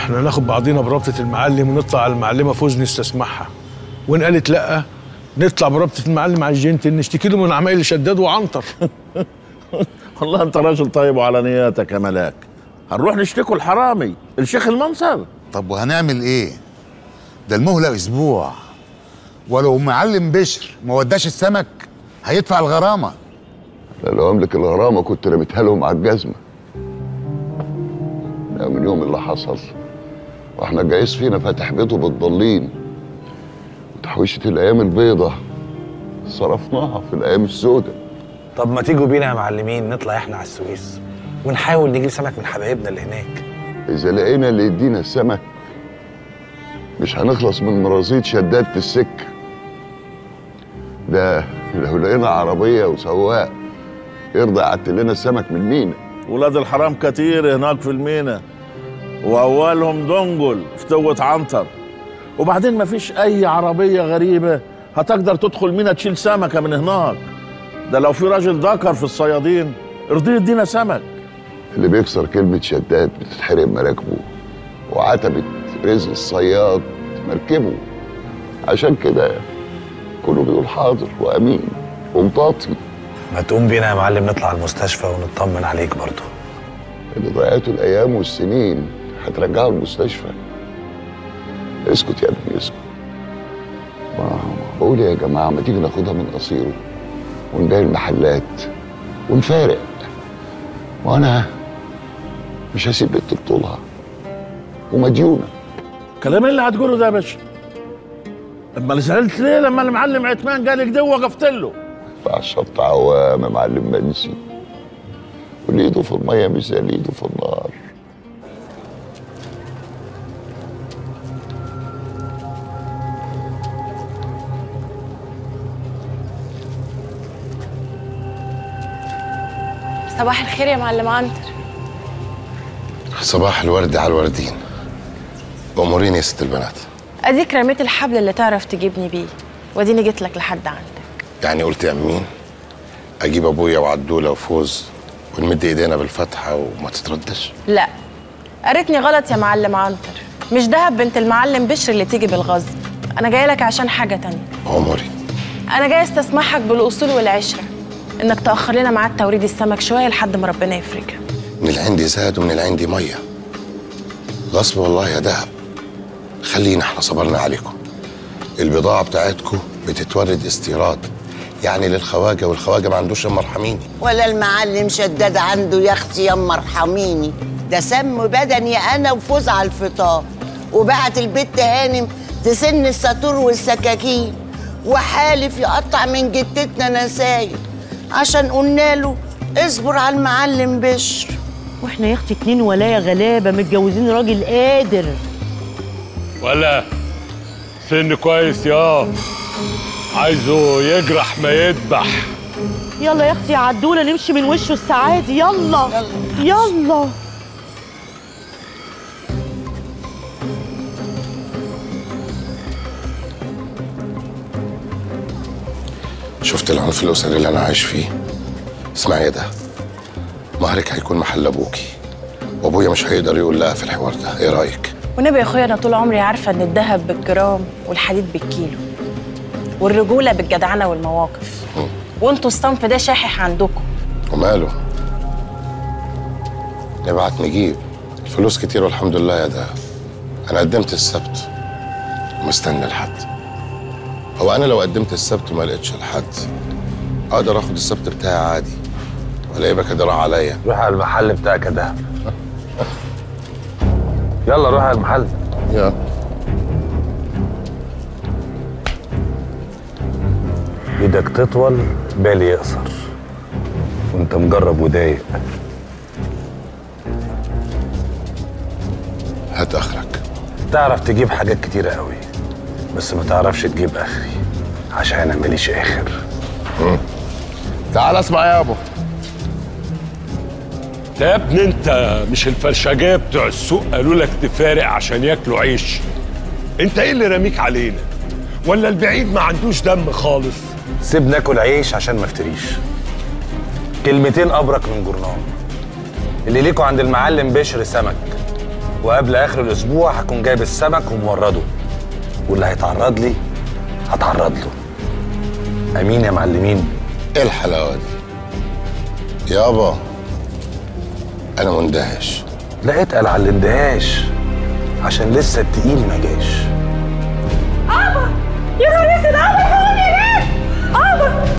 احنا ناخد بعضينا برابطه المعلم ونطلع على المعلمه فوز نستسمحها وان قالت لا نطلع برابطه المعلم على الجنتل نشتكي له من عمايل شداد وعنتر والله انت راجل طيب وعلى نياتك يا ملاك هنروح نشتكوا الحرامي الشيخ المنصر طب وهنعمل ايه ده المهله اسبوع ولو معلم بشر ما وداش السمك هيدفع الغرامه لا لو املك الغرامه كنت رميتها لهم على الجزمه لا من يوم اللي حصل واحنا الجايز فينا فاتح بيته بالضالين وتحويشه الايام البيضة صرفناها في الايام السوداء طب ما تيجوا بينا يا معلمين نطلع احنا على السويس ونحاول نجيب سمك من حبايبنا اللي هناك اذا لقينا اللي يدينا السمك مش هنخلص من مرازيد شداد في السكه ده لو لقينا عربيه وسواق يرضى يعتل لنا السمك من المينا ولاد الحرام كتير هناك في المينا واولهم دنجل فتوة عنتر وبعدين ما فيش اي عربية غريبة هتقدر تدخل مينا تشيل سمكة من هناك ده لو في راجل ذكر في الصيادين ارضيه يدينا سمك اللي بيكسر كلمه شداد بتتحرق مراكبه وعتبه رزق الصياد مركبه عشان كده كله بيقول حاضر وامين ومطاطي ما تقوم بينا يا معلم نطلع المستشفى ونطمن عليك برضه اللي ضيعته الايام والسنين هترجعه المستشفى اسكت يا ابني اسكت ما بقول يا جماعه ما تيجي ناخدها من قصيره ونبيع المحلات ونفارق وانا مش هسيب بنت بطولها ومديونه كلام اللي هتقوله ده يا باشا اما زعلت ليه لما المعلم عثمان قال كده وقفت له فعشرت عوام يا معلم منسي واللي ايده في الميه مش زي اللي ايده في النار صباح الخير يا معلم عنتر صباح الورد على الوردين اموريني يا ست البنات اديك رميت الحبل اللي تعرف تجيبني بيه واديني جيت لك لحد عندك يعني قلت يا مين اجيب ابويا وعدوله وفوز ونمد ايدينا بالفتحه وما تتردش لا قريتني غلط يا معلم عنتر مش دهب بنت المعلم بشر اللي تيجي بالغصب انا جايه لك عشان حاجه تانية عمري انا جاي استسمحك بالاصول والعشره انك تاخر لنا ميعاد توريد السمك شويه لحد ما ربنا يفرجها من العندي زاد ومن العندي ميه غصب والله يا دهب خلينا احنا صبرنا عليكم البضاعه بتاعتكم بتتورد استيراد يعني للخواجه والخواجه ما عندوش اما ارحميني ولا المعلم شداد عنده يا اختي يما ارحميني ده سم بدني انا وفوز على الفطار وبعت البت هانم تسن الساتور والسكاكين وحالف يقطع من جتتنا نساير عشان قلنا له اصبر على المعلم بشر واحنا يا اختي اتنين ولايا غلابه متجوزين راجل قادر ولا سن كويس يا عايزه يجرح ما يذبح يلا يا اختي عدوله نمشي من وشه السعادي يلا يلا شفت العنف الاسري اللي انا عايش فيه اسمعي يا ده مهرك هيكون محل ابوكي وابويا مش هيقدر يقول لا في الحوار ده ايه رايك والنبي يا اخويا انا طول عمري عارفه ان الذهب بالجرام والحديد بالكيلو والرجوله بالجدعنه والمواقف وانتوا الصنف ده شاحح عندكم وماله نبعت نجيب الفلوس كتير والحمد لله يا ده انا قدمت السبت ومستني الحد هو انا لو قدمت السبت وما لقيتش الحد اقدر اخد السبت بتاعي عادي ولا يبقى كده راح عليا روح على المحل بتاعك يا دهب يلا روح على المحل يلا ايدك تطول بالي يقصر وانت مجرب وضايق هات اخرك تعرف تجيب حاجات كتيرة قوي بس ما تعرفش تجيب اخري عشان انا ماليش اخر تعال اسمع يابا ده يا ابني انت مش الفرشاجيه بتوع السوق قالوا لك تفارق عشان ياكلوا عيش انت ايه اللي راميك علينا ولا البعيد ما عندوش دم خالص سيب ناكل عيش عشان ما افتريش كلمتين ابرك من جرنان اللي ليكوا عند المعلم بشر سمك وقبل اخر الاسبوع هكون جايب السمك ومورده واللي هيتعرض لي هتعرض له امين يا معلمين ايه الحلاوه دي يابا انا مندهش لا اتقل على الاندهاش عشان لسه التقيل ما جاش يا نهار اسود